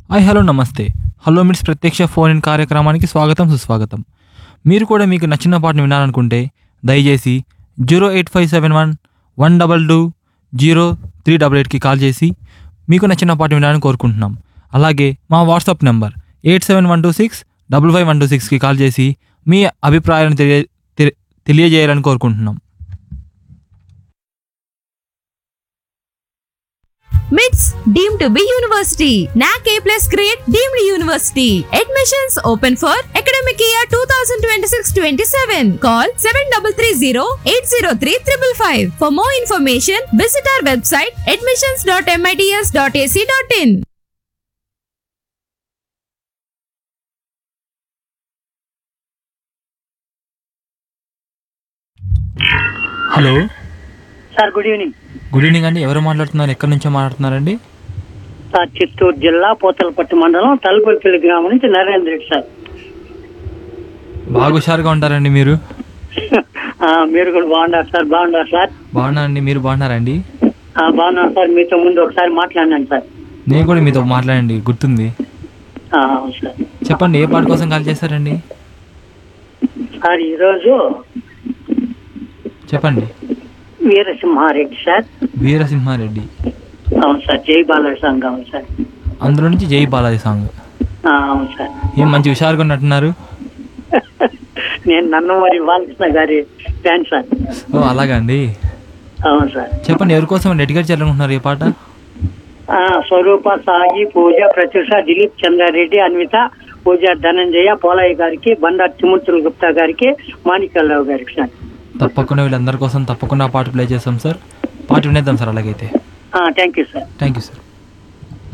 Hi hello నమస్తే hello మిట్స్ ప్రత్యక్ష ఫోన్ ఇన్ కార్యక్రమానికి స్వాగతం సుస్వాగతం మీరు కూడా మీకు నచ్చిన పాటను వినాలనుకుంటే దయచేసి zero eight five seven one one double two zero three double ఎయిట్కి కాల్ చేసి మీకు నచ్చిన పాట వినాలని కోరుకుంటున్నాం అలాగే మా WhatsApp number eight seven one two six double five one two సిక్స్కి కాల్ చేసి మీ అభిప్రాయాలను తెలియ తె- తెలియజేయాలని కోరుకుంటున్నాం MITS deemed to be university. NAC A plus grade deemed university. Admissions open for academic year 2026-27. Call 7330-803-555. For more information, visit our website admissions.mits.ac.in. Hello sir good evening good evening అండి ఎవరు మాట్లాడుతున్నారు ఎక్కడి నుంచో మాట్లాడుతున్నారండి సార్ చిత్తూరు జిల్లా పోతలపట్టు మండలం తలుపులపల్లి గ్రామం నుంచి నరేంద్ర రెడ్డి సార్ బాగా హుషారుగా ఉంటారండి మీరు ఆ, మీరు కూడా బాగున్నారు సార్ బాగున్నారు సార్ బాగున్నా అండి మీరు బాగున్నారండి ఆ, బాగున్నాను సార్ మీతో ముందు ఒకసారి మాట్లాడినాను సార్ నేను కూడా మీతో మాట్లాడండి గుర్తుంది ఆ, అవును సార్ చెప్పండి ఏ పాట కోసం కాల్ చేశారండి సార్ ఈరోజు చెప్పండి వీరసింహారెడ్డి సార్ వీరసింహారెడ్డి అవును సార్ జై బాలయ్య సాంగ్ అవును సార్ అందులో నుంచి జై బాలాజీ సాంగ్ ఆ, అవును సార్ ఏం మంచి హుషారుగా ఉన్నట్టున్నారు నేను నందమూరి బాలకృష్ణ గారి ఫ్యాన్ సార్ ఓ అలాగా అండి అవును సార్ చెప్పండి ఎవరి కోసం డెడికేట్ చేయాలనుకుంటున్నారు ఈ పాట ఆ, స్వరూప సాయి పూజ ప్రత్యూష దిలీప్ చంద్రారెడ్డి అన్విత పూజ ధనంజయ పోలయ్య గారికి బండారు తిమూర్తుల గుప్తా గారికి మాణిక్యాలరావు గారికి సార్ తప్పకుండా వీళ్ళందరి కోసం తప్పకుండా ఆ పాట ప్లే చేస్తాం సార్ పాట వినేద్దాం సార్ అలాగైతే thank you sir thank you sir